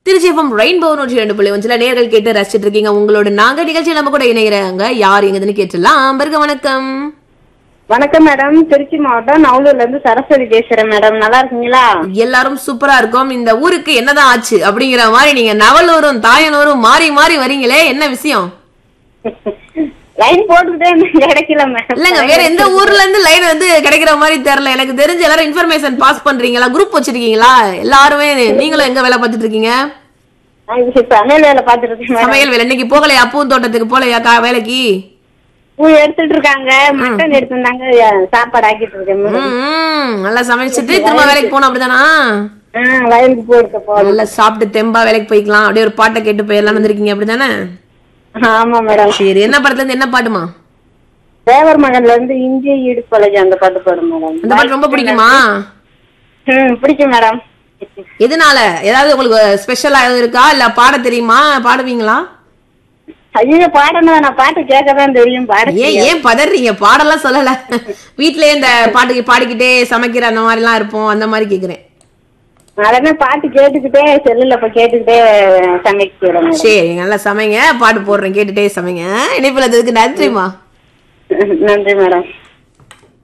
திருச்சிஎஃப்எம் rainbow நூற்றி ரெண்டு புள்ளி ஒன்றுல நேர்கள் கேட்டு ரசிச்சிட்டு இருக்கீங்க உங்களோட நாங்க நிகழ்ச்சி நம்ம கூட இணைகிறாங்க யார் எங்கதுன்னு கேட்டுலாம் வருக வணக்கம் வணக்கம் மேடம் திருச்சி மாவட்டம் நவலூர்ல இருந்து சரஸ்வதி பேசுறேன் மேடம் நல்லா இருக்கீங்களா எல்லாரும் சூப்பரா இருக்கும் இந்த ஊருக்கு என்னதான் ஆச்சு அப்படிங்கிற மாதிரி நீங்க நவலூரும் தாயனூரும் மாறி மாறி வரீங்களே என்ன விஷயம் லைன் போட்டுக்கிட்டே இருந்தேன், கிடைக்கல மேடம் இல்லங்க வேற எந்த ஊர்ல இருந்து லைன் வந்து கிடைக்கிற மாதிரி தெரியல எனக்கு தெரிஞ்ச எல்லாரும் இன்ஃபர்மேஷன் பாஸ் பண்றீங்களா குரூப் வச்சிருக்கீங்களா எல்லாருமே நீங்களும் எங்க வேலை பார்த்துட்டு இருக்கீங்க நான் இப்ப சமையல் வேலை பாத்துட்டு இருக்கேன் மேடம் சமையல் வேலை இன்னைக்கு போகலையா பூ தோட்டத்துக்கு போகலையா கா- வேலைக்கு பூ எடுத்துட்டு இருக்காங்க மட்டன் எடுத்திருந்தாங்க அஹ், சாப்பாடு ஆக்கிட்டு இருக்கேன் மேடம் ம், ம், நல்லா சமைச்சிட்டு திரும்ப வேலைக்கு போகணும் அப்படிதானா ஆ, வயலுக்கு பூ எடுக்க போறோம் நல்லா சாப்பிட்டு தெம்பா வேலைக்கு போய்க்கலாம் அப்படியே ஒரு பாட்டை கேட்டு போயிடலாம் வந்திருக்கீங்க அப்படிதானே ஆமா மேடம் சரி என்ன படத்துல இருந்து என்ன பாட்டுமா தேவர் மகன்ல இருந்து இஞ்சி இடுப்பழகி அந்த பாட்டு பாடும் மேடம் அந்த பாட்டு ரொம்ப பிடிக்குமா ம் பிடிக்கும் மேடம் எதனால ஏதாவது உங்களுக்கு ஸ்பெஷலா எதுவும் இருக்கா இல்ல பாட தெரியுமா பாடுவீங்களா ஐயோ பாடணும் நான் பாட்டு கேட்க தான் தெரியும் பாட ஏன் ஏன் பதறீங்க பாடலாம் சொல்லல வீட்லயே இந்த பாட்டுக்கு பாடிக்கிட்டே சமைக்கிற அந்த மாதிரி எல்லாம் இருப்போம் அந்த மாதிரி கேக்குறேன் அதனால பாட்டு கேட்டுக்கிட்டே செல்லுல இப்ப கேட்டுக்கிட்டே சமைக்கிறேன் மேடம் சரி நல்லா சமைங்க பாட்டு போடுறேன் கேட்டுட்டே சமைங்க இணைப்புல அதுக்கு நன்றிமா நன்றி மேடம்